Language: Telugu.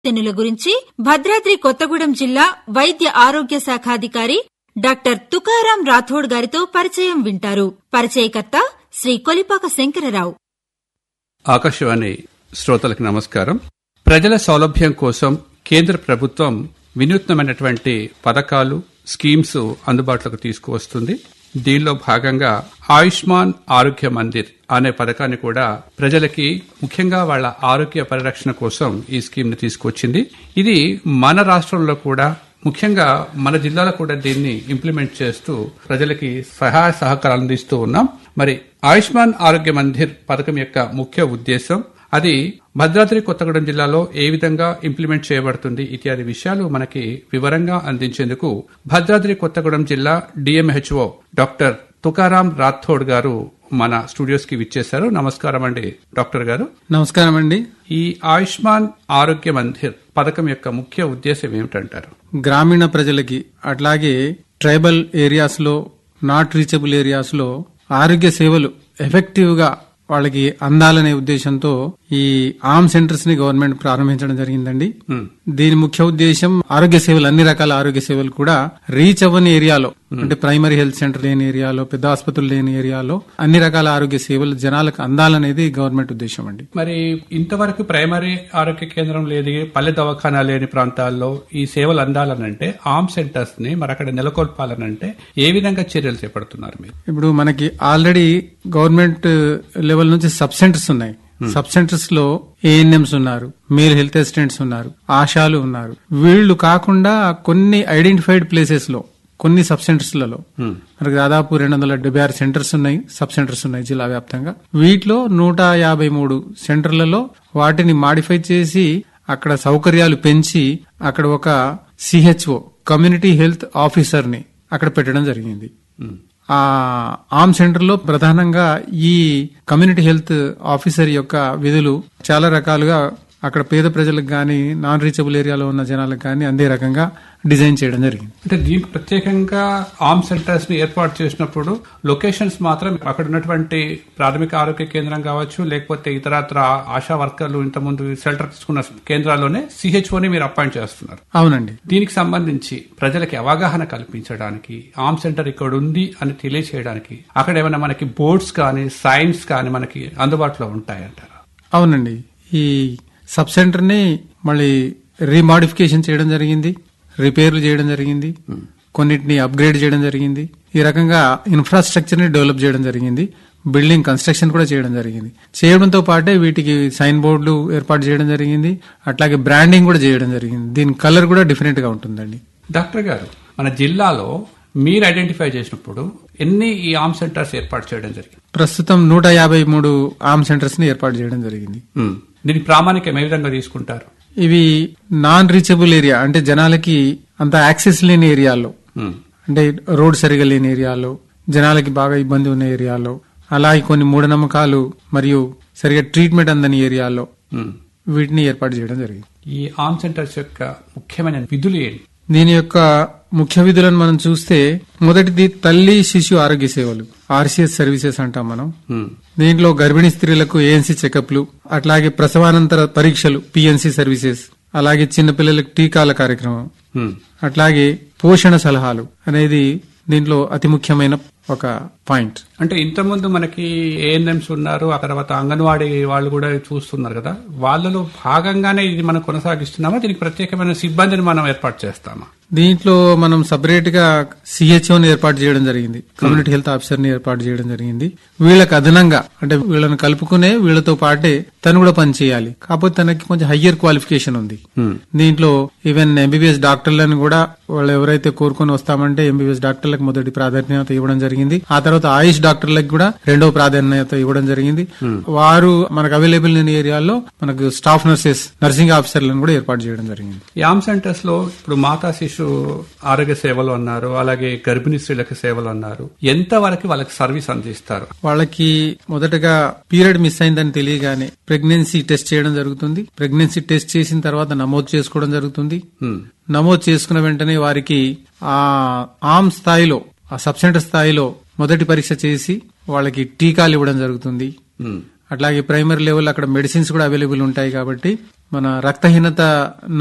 తెన్నుల గురించి భద్రాద్రి కొత్తగూడెం జిల్లా వైద్య ఆరోగ్య శాఖాధికారి డాక్టర్ తుకారాం రాథోడ్ గారితో పరిచయం వింటారు పరిచయకర్త శ్రీ కొలిపాక శంకరరావు ఆకాశవాణి శ్రోతలకు నమస్కారం ప్రజల సౌలభ్యం కోసం కేంద్ర ప్రభుత్వం వినూత్నమైనటువంటి పథకాలు స్కీమ్స్ అందుబాటులోకి తీసుకువస్తుంది దీనిలో భాగంగా ఆయుష్మాన్ ఆరోగ్య మందిర్ అనే పథకాన్ని కూడా ప్రజలకి ముఖ్యంగా వాళ్ళ ఆరోగ్య పరిరక్షణ కోసం ఈ స్కీమ్ ని తీసుకొచ్చింది ఇది మన రాష్ట్రంలో కూడా ముఖ్యంగా మన జిల్లాలో కూడా దీన్ని ఇంప్లిమెంట్ చేస్తూ ప్రజలకి సహాయ సహకారాలు అందిస్తూ ఉన్నాం మరి ఆయుష్మాన్ ఆరోగ్య మందిర్ పథకం యొక్క ముఖ్య ఉద్దేశం అది భద్రాద్రి కొత్తగూడెం జిల్లాలో ఏ విధంగా ఇంప్లిమెంట్ చేయబడుతుంది ఇత్యాది విషయాలు మనకి వివరంగా అందించేందుకు భద్రాద్రి కొత్తగూడెం జిల్లా డిఎంహెచ్ఓ డాక్టర్ తుకారాం రాథోడ్ గారు మన స్టూడియోస్ కి విచ్చేశారు నమస్కారం అండి డాక్టర్ గారు నమస్కారం అండి ఈ ఆయుష్మాన్ ఆరోగ్య మందిర్ పథకం యొక్క ముఖ్య ఉద్దేశం ఏమిటంటారు గ్రామీణ ప్రజలకి అట్లాగే ట్రైబల్ ఏరియాస్ లో నాట్ రీచబుల్ ఏరియాస్ లో ఆరోగ్య సేవలు ఎఫెక్టివ్ గా వాళ్ళకి అందాలనే ఉద్దేశంతో ఈ ఆర్మ్ సెంటర్స్ ని గవర్నమెంట్ ప్రారంభించడం జరిగిందండి Hmm. దీని ముఖ్య ఉద్దేశం ఆరోగ్య సేవలు అన్ని రకాల ఆరోగ్య సేవలు కూడా రీచ్ అవ్వని ఏరియాలో అంటే ప్రైమరీ హెల్త్ సెంటర్ లేని ఏరియాలో పెద్ద ఆసుపత్రులు లేని ఏరియాలో అన్ని రకాల ఆరోగ్య సేవలు జనాలకు అందాలనేది గవర్నమెంట్ ఉద్దేశం అండి మరి ఇంతవరకు ప్రైమరీ ఆరోగ్య కేంద్రం లేదు పల్లె దవాఖానా లేని ప్రాంతాల్లో ఈ సేవలు అందాలనంటే ఆర్మ్ సెంటర్స్ ని మరి అక్కడ నెలకొల్పాలనంటే ఏ విధంగా చర్యలు చేపడుతున్నారు మీరు ఇప్పుడు మనకి ఆల్రెడీ గవర్నమెంట్ లెవెల్ నుంచి సబ్ సెంటర్స్ ఉన్నాయి సబ్ సెంటర్స్ లో ఏఎన్ఎంస్ ఉన్నారు మేల్ హెల్త్ అసిస్టెంట్స్ ఉన్నారు ఆశాలు ఉన్నారు వీళ్ళు కాకుండా కొన్ని ఐడెంటిఫైడ్ ప్లేసెస్ లో కొన్ని సబ్ సెంటర్స్లలో మనకి దాదాపు రెండు వందల డెబ్బై ఆరు సెంటర్స్ ఉన్నాయి సబ్ సెంటర్స్ ఉన్నాయి జిల్లా వ్యాప్తంగా వీటిలో నూట యాభై మూడు సెంటర్లలో వాటిని మాడిఫై చేసి అక్కడ సౌకర్యాలు పెంచి అక్కడ ఒక సిహెచ్ఓ కమ్యూనిటీ హెల్త్ ఆఫీసర్ ని అక్కడ పెట్టడం జరిగింది ఆ ఆర్మ్ సెంటర్ లో ప్రధానంగా ఈ కమ్యూనిటీ హెల్త్ ఆఫీసర్ యొక్క విధులు చాలా రకాలుగా అక్కడ పేద ప్రజలకు గాని నాన్ రీచబుల్ ఏరియాలో ఉన్న జనాలకు గాని అందే రకంగా డిజైన్ చేయడం జరిగింది అంటే దీనికి ప్రత్యేకంగా ఆర్మ్ సెంటర్స్ ని ఏర్పాటు చేసినప్పుడు లొకేషన్స్ మాత్రం అక్కడ ఉన్నటువంటి ప్రాథమిక ఆరోగ్య కేంద్రం కావచ్చు లేకపోతే ఇతరత్ర ఆశా వర్కర్లు ఇంతకుముందు షెల్టర్ తీసుకున్న కేంద్రాల్లోనే సిహెచ్ఓని మీరు అపాయింట్ చేస్తున్నారు అవునండి దీనికి సంబంధించి ప్రజలకి అవగాహన కల్పించడానికి ఆర్మ్ సెంటర్ ఇక్కడ ఉంది అని తెలియచేయడానికి అక్కడ ఏమైనా మనకి బోర్డ్స్ కానీ సైన్స్ కానీ మనకి అందుబాటులో ఉంటాయంటారా అవునండి ఈ సబ్ సెంటర్ ని మళ్ళీ రీమాడిఫికేషన్ చేయడం జరిగింది రిపేర్లు చేయడం జరిగింది కొన్నిటిని అప్గ్రేడ్ చేయడం జరిగింది ఈ రకంగా ఇన్ఫ్రాస్ట్రక్చర్ ని డెవలప్ చేయడం జరిగింది బిల్డింగ్ కన్స్ట్రక్షన్ కూడా చేయడం జరిగింది చేయడంతో పాటే వీటికి సైన్ బోర్డులు ఏర్పాటు చేయడం జరిగింది అట్లాగే బ్రాండింగ్ కూడా చేయడం జరిగింది దీని కలర్ కూడా డిఫరెంట్ గా ఉంటుందండి డాక్టర్ గారు మన జిల్లాలో మీరు ఐడెంటిఫై చేసినప్పుడు ఎన్ని ఈ ఆర్మ్ సెంటర్స్ ఏర్పాటు చేయడం జరిగింది ప్రస్తుతం నూట యాభై మూడు ఆర్మ్ సెంటర్స్ ని ఏర్పాటు చేయడం జరిగింది ఉమ్. దీని ప్రామాణికం ఏ విధంగా తీసుకుంటారు ఇవి నాన్ రీచబుల్ ఏరియా అంటే జనాలకి అంత యాక్సెస్ లేని ఏరియాల్లో ఉమ్. అంటే రోడ్ సరిగా లేని ఏరియాలో జనాలకి బాగా ఇబ్బంది ఉన్న ఏరియాలో అలాగే కొన్ని మూఢనమ్మకాలు మరియు సరిగా ట్రీట్మెంట్ అందని ఏరియాలో ఉమ్. వీటిని ఏర్పాటు చేయడం జరిగింది ఈ ఆర్మ్ సెంటర్స్ యొక్క ముఖ్యమైన విధులు ఏంటి దీని యొక్క ముఖ్య విధులను మనం చూస్తే మొదటిది తల్లి శిశు ఆరోగ్య సేవలు ఆర్సీఎస్ సర్వీసెస్ అంటాం మనం ఉమ్. దీంట్లో గర్భిణీ స్త్రీలకు ఏఎన్సీ చెకప్లు అట్లాగే ప్రసవానంతర పరీక్షలు పిఎన్సీ సర్వీసెస్ అలాగే చిన్నపిల్లలకు టీకాల కార్యక్రమం ఉమ్. అట్లాగే పోషణ సలహాలు అనేది దీంట్లో అతి ముఖ్యమైన ఒక పాయింట్ అంటే ఇంతకుముందు మనకి ఏఎన్ఎంస్ ఉన్నారు ఆ తర్వాత అంగన్వాడీ వాళ్ళు కూడా చూస్తున్నారు కదా వాళ్ళలో భాగంగానే ఇది మనం కొనసాగిస్తున్నామా దీనికి ప్రత్యేకమైన సిబ్బందిని మనం ఏర్పాటు చేస్తామా దీంట్లో మనం సపరేట్ గా సిహెచ్ఓని ఏర్పాటు చేయడం జరిగింది కమ్యూనిటీ హెల్త్ ఆఫీసర్ ని ఏర్పాటు చేయడం జరిగింది వీళ్ళకి అదనంగా అంటే వీళ్ళని కలుపుకునే వీళ్ళతో పాటే తను కూడా పనిచేయాలి కాకపోతే తనకి కొంచెం హయ్యర్ క్వాలిఫికేషన్ ఉంది ఉమ్. దీంట్లో ఈవెన్ ఎంబీబీఎస్ డాక్టర్లను కూడా వాళ్ళు ఎవరైతే కోరుకొని వస్తామంటే ఎంబీబీఎస్ డాక్టర్లకు మొదటి ప్రాధాన్యత ఇవ్వడం జరిగింది ఆ తర్వాత ఆయుష్ డాక్టర్లకు కూడా రెండవ ప్రాధాన్యత ఇవ్వడం జరిగింది వారు మనకు అవైలబుల్ లేని ఏరియాలో మనకు స్టాఫ్ నర్సెస్ నర్సింగ్ ఆఫీసర్లను కూడా ఏర్పాటు చేయడం జరిగింది ఈ ఆర్మ్ సెంటర్స్ లో ఇప్పుడు మాతా శిశు ఆరోగ్య సేవలు అన్నారు అలాగే గర్భిణీ స్త్రీలకు సేవలు అన్నారు ఎంత వరకు వాళ్ళకి సర్వీస్ అందిస్తారు వాళ్ళకి మొదటగా పీరియడ్ మిస్ అయిందని తెలియగానే ప్రెగ్నెన్సీ టెస్ట్ చేయడం జరుగుతుంది ప్రెగ్నెన్సీ టెస్ట్ చేసిన తర్వాత నమోదు చేసుకోవడం జరుగుతుంది ఉమ్. నమోదు చేసుకున్న వెంటనే వారికి ఆ ఆమ్ స్థాయిలో ఆ సబ్ సెంటర్ స్థాయిలో మొదటి పరీక్ష చేసి వాళ్ళకి టీకాలు ఇవ్వడం జరుగుతుంది ఉమ్. అట్లాగే ప్రైమరీ లెవెల్ అక్కడ మెడిసిన్స్ కూడా అవైలబుల్ ఉంటాయి కాబట్టి మన రక్తహీనత